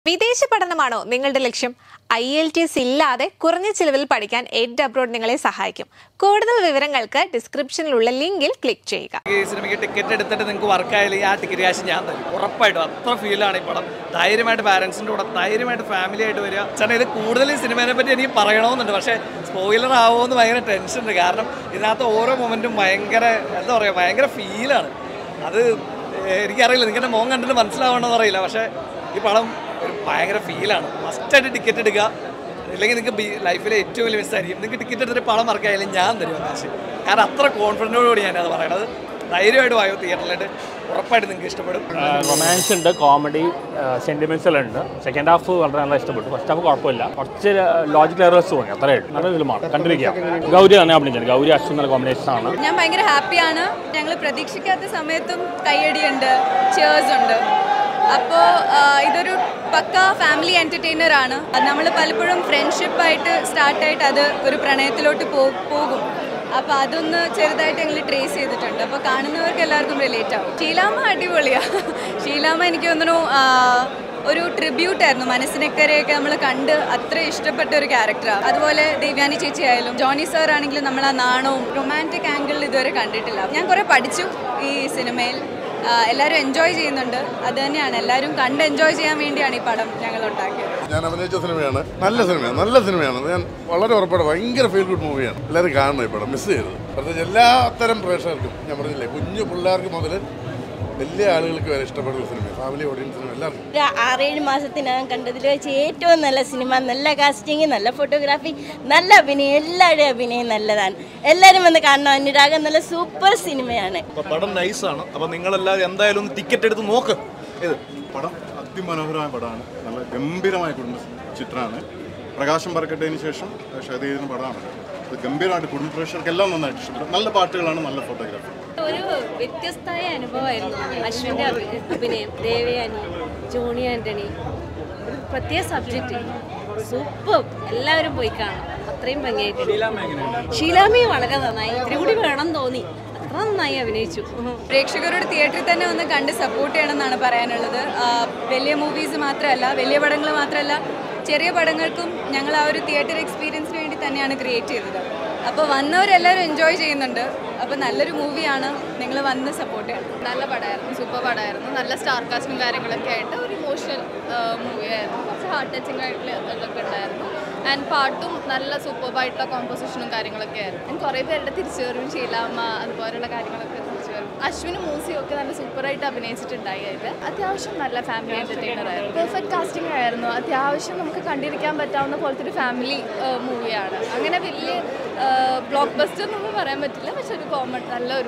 വിദേശ പഠനമാണോ നിങ്ങളുടെ ലക്ഷ്യം ഐ എൽ ടി എസ് ഇല്ലാതെ കുറഞ്ഞ ചിലവിൽ പഠിക്കാൻ എഡ് അബ്രോഡ് നിങ്ങളെ സഹായിക്കും കൂടുതൽ വിവരങ്ങൾക്ക് ഡിസ്ക്രിപ്ഷനിലുള്ള ലിങ്കിൽ ക്ലിക്ക് ചെയ്യുക ഈ സിനിമയ്ക്ക് ടിക്കറ്റ് എടുത്തിട്ട് നിങ്ങൾക്ക് വർക്കായാലും ആ ടിക്കറ്റ് കാശ് ഞാൻ തരും ഉറപ്പായിട്ടും അത്ര ഫീലാണ് ഈ പടം ധൈര്യമായിട്ട് പാരൻസിൻ്റെ കൂടെ ധൈര്യമായിട്ട് ഫാമിലി ആയിട്ട് വരിക ചേട്ടാ ഇത് കൂടുതൽ ഈ സിനിമയെ പറ്റി എനിക്ക് പറയണമെന്നുണ്ട് പക്ഷേ സ്പോയിലർ ആവുമെന്ന് ഭയങ്കര ടെൻഷൻ ഉണ്ട് കാരണം ഇതിനകത്ത് ഓരോ മൊമെൻറ്റും ഭയങ്കര എന്താ പറയുക ഭയങ്കര ഫീലാണ് അത് എനിക്കറിയില്ല നിങ്ങൾക്ക് എൻ്റെ മോൻ കണ്ടിട്ട് മനസ്സിലാവണമെന്ന് അറിയില്ല പക്ഷേ ഈ പടം ഒരു ഭയങ്കര ഫീലാണ് മസ്റ്റായിട്ട് ടിക്കറ്റ് എടുക്കുക ഇല്ലെങ്കിൽ നിങ്ങൾക്ക് ലൈഫിലെ ഏറ്റവും വലിയ മിസ്സായിരിക്കും നിങ്ങൾക്ക് ടിക്കറ്റ് എടുത്തിട്ട് പണം മറക്കായാലും ഞാൻ തരും കാശ് കാരണം അത്ര കോൺഫിഡൻറ്റോടുകൂടി ഞാനത് പറയണത് ധൈര്യമായിട്ട് വായോ തിയേറ്ററിലായിട്ട് ഉറപ്പായിട്ട് നിങ്ങൾക്ക് ഇഷ്ടപ്പെടും റൊമാൻസ് ഉണ്ട് കോമഡി സെന്റിമെന്റ്സ് എല്ലാം ഉണ്ട് സെക്കൻഡ് ഹാഫ് വളരെ നല്ല ഇഷ്ടപ്പെട്ടു ഫസ്റ്റ് ഹാഫ് കുഴപ്പമില്ല കുറച്ച് ലോജിക്കൽ എറേഴ്സ് തോന്നി അത്രേ ഉള്ളൂ നല്ല ഫിലിമാണ് കണ്ടിരിക്കാം ഗൗരി തന്നെ അഭിനയിച്ചത് ഗൗരി അശ്വിൻ നല്ല കോമ്പിനേഷൻ ആണ് ഞാൻ ഭയങ്കര ഹാപ്പിയാണ് ഞങ്ങൾ പ്രതീക്ഷിക്കാത്ത സമയത്തും കയ്യടിയുണ്ട് ചേഴ്സ് ഉണ്ട് അപ്പോൾ ഇതൊരു പക്ക ഫാമിലി എൻ്റർടൈനർ ആണ് നമ്മൾ പലപ്പോഴും ഫ്രണ്ട്ഷിപ്പായിട്ട് സ്റ്റാർട്ടായിട്ട് അത് ഒരു പ്രണയത്തിലോട്ട് പോ- പോകും അപ്പോൾ അതൊന്ന് ചെറുതായിട്ട് ഞങ്ങൾ ട്രേസ് ചെയ്തിട്ടുണ്ട് അപ്പോൾ കാണുന്നവർക്ക് എല്ലാവർക്കും റിലേറ്റ് ആവും ഷീലാമ്മ അടിപൊളിയാണ് ഷീലാമ്മ എനിക്ക് തോന്നുന്നു ആ, ഒരു ട്രിബ്യൂട്ട് ആയിരുന്നു മനസ്സിനക്കരെയൊക്കെ നമ്മൾ കണ്ട് അത്ര ഇഷ്ടപ്പെട്ട ഒരു ക്യാരക്ടറാണ് അതുപോലെ ദേവ്യാനി ചേച്ചി ആയാലും ജോണി സാർ ആണെങ്കിലും നമ്മൾ ആ നാണവും റൊമാൻറ്റിക് ആംഗിളിൽ ഇതുവരെ കണ്ടിട്ടില്ല ഞാൻ കുറേ പഠിച്ചു ഈ സിനിമയിൽ ആ, എല്ലാവരും എൻജോയ് ചെയ്യുന്നുണ്ട് അത് തന്നെയാണ് എല്ലാവരും കണ്ട് എൻജോയ് ചെയ്യാൻ വേണ്ടിയാണ് ഈ പടം ഞങ്ങൾ ഉണ്ടാക്കിയത് ഞാൻ അഭിനയിച്ച സിനിമയാണ് നല്ല സിനിമയാണ് നല്ല സിനിമയാണ് ഞാൻ വളരെ ഉറപ്പാണ് ഭയങ്കര ഫീൽ ഗുഡ് മൂവിയാണ് എല്ലാവരും കാണണം ഈ പടം മിസ് ചെയ്യരുത് പ്രത്യേകിച്ച് എല്ലാ തരം പ്രേക്ഷകർക്കും ഞാൻ പറഞ്ഞില്ലേ കുഞ്ഞു പിള്ളേർക്ക് മുതൽ വലിയ ആളുകൾക്ക് വരെ ഇഷ്ടപ്പെടുന്ന സിനിമ ഫാമിലി ഓഡിയൻസിനും എല്ലാവർക്കും ഒരു ആറേഴ് മാസത്തിനകം കണ്ടതിൽ വെച്ച് ഏറ്റവും നല്ല സിനിമ നല്ല കാസ്റ്റിംഗ് നല്ല ഫോട്ടോഗ്രാഫി നല്ല അഭിനയം എല്ലാവരുടെയും അഭിനയം നല്ലതാണ് എല്ലാവരും വന്ന് കാണണം അനുരാഗം നല്ല സൂപ്പർ സിനിമയാണ് അപ്പോൾ പടം നൈസാണ് അപ്പോൾ നിങ്ങളെല്ലാവരും എന്തായാലും ഒന്ന് ടിക്കറ്റ് എടുത്ത് നോക്ക് ഇത് പടം അതിമനോഹരമായ പടമാണ് നല്ല ഗംഭീരമായ കുടുംബ ചിത്രമാണ് പ്രകാശം പറക്കട്ടതിന് ശേഷം ഷെയർ ചെയ്യുന്ന പടമാണ് ഇത് ഗംഭീരമായിട്ട് കുടുംബ പ്രേക്ഷകർക്കെല്ലാം നന്നായിട്ട് ഇഷ്ടപ്പെട്ടു നല്ല പാട്ടുകളാണ് നല്ല ഫോട്ടോഗ്രാഫി ഒരു വ്യത്യസ്തമായ അനുഭവമായിരുന്നു അശ്വിൻ്റെ അഭി- അഭിനയം ദേവയാനി ജോണി ആൻ്റണി ഒരു പ്രത്യേക സബ്ജക്റ്റ് സൂപ്പർ എല്ലാവരും പോയി കാണണം അത്രയും ഭംഗിയായിട്ട് ഷീലാമി വളരെ നന്നായി ഇത്തിരി കൂടി വേണം തോന്നി അത്ര നന്നായി അഭിനയിച്ചു പ്രേക്ഷകരോട് തിയേറ്ററിൽ തന്നെ ഒന്ന് കണ്ട് സപ്പോർട്ട് ചെയ്യണം എന്നാണ് പറയാനുള്ളത് ആ, വലിയ മൂവീസ് മാത്രമല്ല വലിയ പടങ്ങൾ മാത്രമല്ല ചെറിയ പടങ്ങൾക്കും ഞങ്ങൾ ആ ഒരു തിയേറ്റർ എക്സ്പീരിയൻസിന് വേണ്ടി തന്നെയാണ് ക്രിയേറ്റ് ചെയ്തത് അപ്പോൾ വന്നവരെല്ലാവരും എൻജോയ് ചെയ്യുന്നുണ്ട് അപ്പോൾ നല്ലൊരു മൂവിയാണ് നിങ്ങൾ വന്ന് സപ്പോർട്ട് ചെയ്യണം നല്ല പടമായിരുന്നു സൂപ്പർ പടമായിരുന്നു നല്ല സ്റ്റാർ കാസ്റ്റും കാര്യങ്ങളൊക്കെ ആയിട്ട് ഒരു ഇമോഷണൽ മൂവി ആയിരുന്നു കുറച്ച് ഹാർട്ട് ടച്ചിങ് ആയിട്ടുള്ള ഇതൊക്കെ ഉണ്ടായിരുന്നു ആൻഡ് പാട്ടും നല്ല സൂപ്പർബായിട്ടുള്ള കോമ്പോസിഷനും കാര്യങ്ങളൊക്കെ ആയിരുന്നു ആൻഡ് കുറേ പേരുടെ തിരിച്ചുവരവും ശീലാമ്മ അതുപോലെയുള്ള കാര്യങ്ങളൊക്കെ തിരിച്ചു വരും അശ്വിനും മൂസിയും ഒക്കെ നല്ല സൂപ്പറായിട്ട് അഭിനയിച്ചിട്ടുണ്ടായി അതിൽ അത്യാവശ്യം നല്ല ഫാമിലി എൻ്റർടൈനർ ആയിരുന്നു പെർഫെക്റ്റ് കാസ്റ്റിംഗ് ആയിരുന്നു അത്യാവശ്യം നമുക്ക് കണ്ടിരിക്കാൻ പറ്റാവുന്ന പോലത്തെ ഒരു ഫാമിലി മൂവിയാണ് അങ്ങനെ വലിയ ബ്ലോക്ക് ബസ്റ്റർ എന്നൊന്നും പറയാൻ പറ്റില്ല പക്ഷെ ഒരു കോമൺ നല്ല ഒരു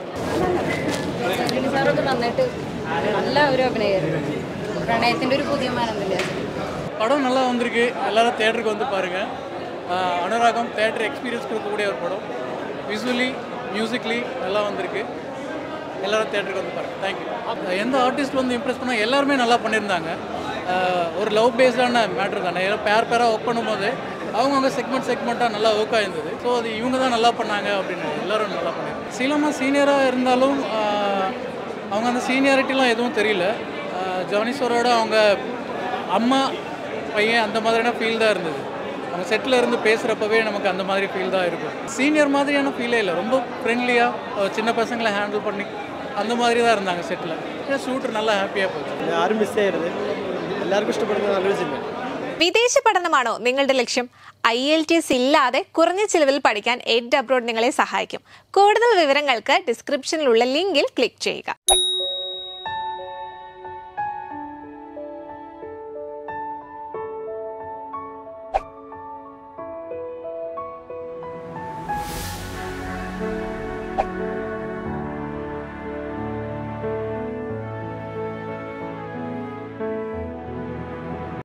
മൂവിയായിരുന്നു സാറൊക്കെ നന്നായിട്ട് നല്ല ഒരു അഭിനയമായിരുന്നു പ്രണയത്തിൻ്റെ ഒരു പുതിയ മാനന്തല്ലേ படம் நல்லா வந்திருக்கு எல்லாரும் தேட்டருக்கு வந்து பாருங்கள் அனுராகம் தேட்டர் எக்ஸ்பீரியன்ஸ் கொடுக்கக்கூடிய ஒரு படம் விசுவலி மியூசிக்லி நல்லா வந்திருக்கு எல்லாரும் தேட்டருக்கு வந்து பாருங்கள் தேங்க்யூ எந்த ஆர்டிஸ்ட் வந்து இம்ப்ரெஸ் பண்ணால் எல்லாருமே நல்லா பண்ணியிருந்தாங்க ஆஹ் ஒரு லவ் பேஸ்டான மேட்ரு தானே ஏன்னா பேர் பேராக ஒர்க் பண்ணும்போது அவங்கவுங்க செக்மெண்ட் செக்மெண்ட்டாக நல்லா ஒர்க் ஆயிருந்தது ஸோ அது இவங்க தான் நல்லா பண்ணாங்க அப்படின்னு எல்லாரும் நல்லா பண்ணியிருந்தாங்க சீலமா சீனியராக இருந்தாலும் ஆஹ் அவங்க அந்த சீனியாரிட்டிலாம் எதுவும் தெரியல ஆஹ் ஜானிஸ்வரோட அவங்க அம்மா பையன் அந்த மாதிரியான ஃபீல் தான் இருந்தது அவங்க செட்டில் இருந்து பேசுகிறப்பவே நமக்கு அந்த மாதிரி ஃபீல் தான் இருக்கும் சீனியர் மாதிரியான ஃபீலே இல்லை ரொம்ப ஃப்ரெண்ட்லியாக சின்ன பசங்களை ஹேண்டில் பண்ணி அந்த மாதிரி தான் இருந்தாங்க செட்டில் ஷூட்டர் நல்லா ஹாப்பியாக போச்சு ആരും മിസ് ചെയ്യരുത് എല്ലാവർക്കും ഇഷ്ടപ്പെടുന്ന നല്ലൊരു സിനിമ വിദേശ പഠനമാണോ നിങ്ങളുടെ ലക്ഷ്യം ഐ എൽ ടി എസ് ഇല്ലാതെ കുറഞ്ഞ ചിലവിൽ പഠിക്കാൻ എഡ് അബ്രോഡ് നിങ്ങളെ സഹായിക്കും കൂടുതൽ വിവരങ്ങൾക്ക് ഡിസ്ക്രിപ്ഷനിലുള്ള ലിങ്കിൽ ക്ലിക്ക് ചെയ്യുക